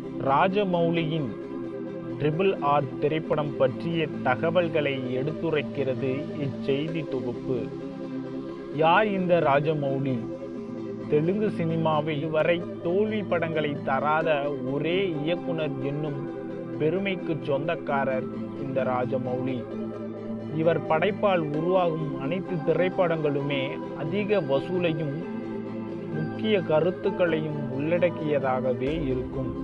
ராஜமௌலியின் triple R திரைப்படம் பற்றிய தகவல்களை எடுத்துரைக்கிறது இச்செய்தி தொகுப்பு யார் இந்த ராஜமௌலி தெலுங்கு சினிமாவில் இதுவரை தோல்வி படங்களை தராத ஒரே இயக்குனர் என்னும் பெருமைக்கு சொந்தக்காரர் இந்த ராஜமௌலி இவர் படைப்பால் உருவாகும் அனைத்து திரைப்படங்களுமே அதிக வசூலையும் முக்கிய கருத்துக்களையும் உள்ளடக்கியதாகவே இருக்கும்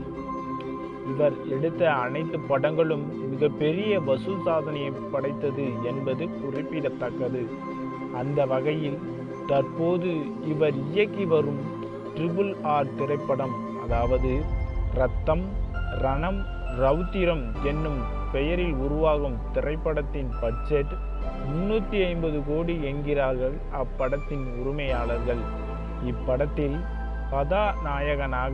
இவர் எடுத்த அனைத்து படங்களும் மிகப்பெரிய வசூல் சாதனையை படைத்தது என்பது குறிப்பிடத்தக்கது அந்த வகையில் தற்போது இவர் இயக்கி வரும் ட்ரிபிள் ஆர் திரைப்படம் அதாவது ரத்தம் ரணம் ரவுத்திரம் என்னும் பெயரில் உருவாகும் திரைப்படத்தின் பட்ஜெட் முன்னூற்றி ஐம்பது கோடி என்கிறார்கள் அப்படத்தின் உரிமையாளர்கள் இப்படத்தில் கதாநாயகனாக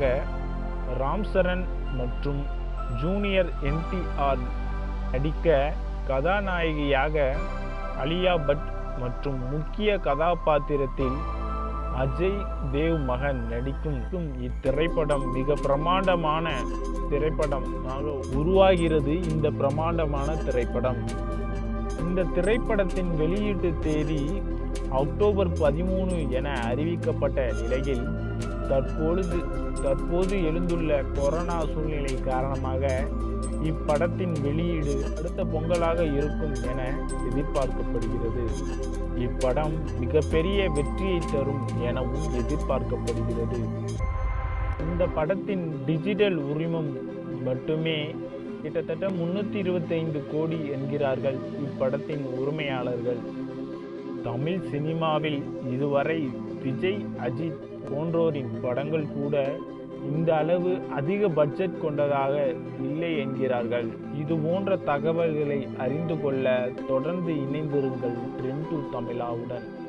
ராம்சரண் மற்றும் ஜூனியர் என்டிஆர் நடிக்க கதாநாயகியாக அலியா பட் மற்றும் முக்கிய கதாபாத்திரத்தில் அஜய் தேவ் மகன் நடிக்கும் இத்திரைப்படம் மிக பிரமாண்டமான திரைப்படமாக உருவாகிறது இந்த பிரமாண்டமான திரைப்படம் இந்த திரைப்படத்தின் வெளியீட்டு தேதி அக்டோபர் பதிமூணு என அறிவிக்கப்பட்ட நிலையில் தற்பொழுது தற்போது எழுந்துள்ள கொரோனா சூழ்நிலை காரணமாக இப்படத்தின் வெளியீடு அடுத்த பொங்கலாக இருக்கும் என எதிர்பார்க்கப்படுகிறது இப்படம் மிகப்பெரிய வெற்றியை தரும் எனவும் எதிர்பார்க்கப்படுகிறது இந்த படத்தின் டிஜிட்டல் உரிமம் மட்டுமே கிட்டத்தட்ட முன்னூற்றி இருபத்தைந்து கோடி என்கிறார்கள் இப்படத்தின் உரிமையாளர்கள் தமிழ் சினிமாவில் இதுவரை விஜய் அஜித் போன்றோரின் படங்கள் கூட இந்த அளவு அதிக பட்ஜெட் கொண்டதாக இல்லை என்கிறார்கள் இது போன்ற தகவல்களை அறிந்து கொள்ள தொடர்ந்து இணைந்திருங்கள் ட்ரெண்ட் டு தமிழாவுடன்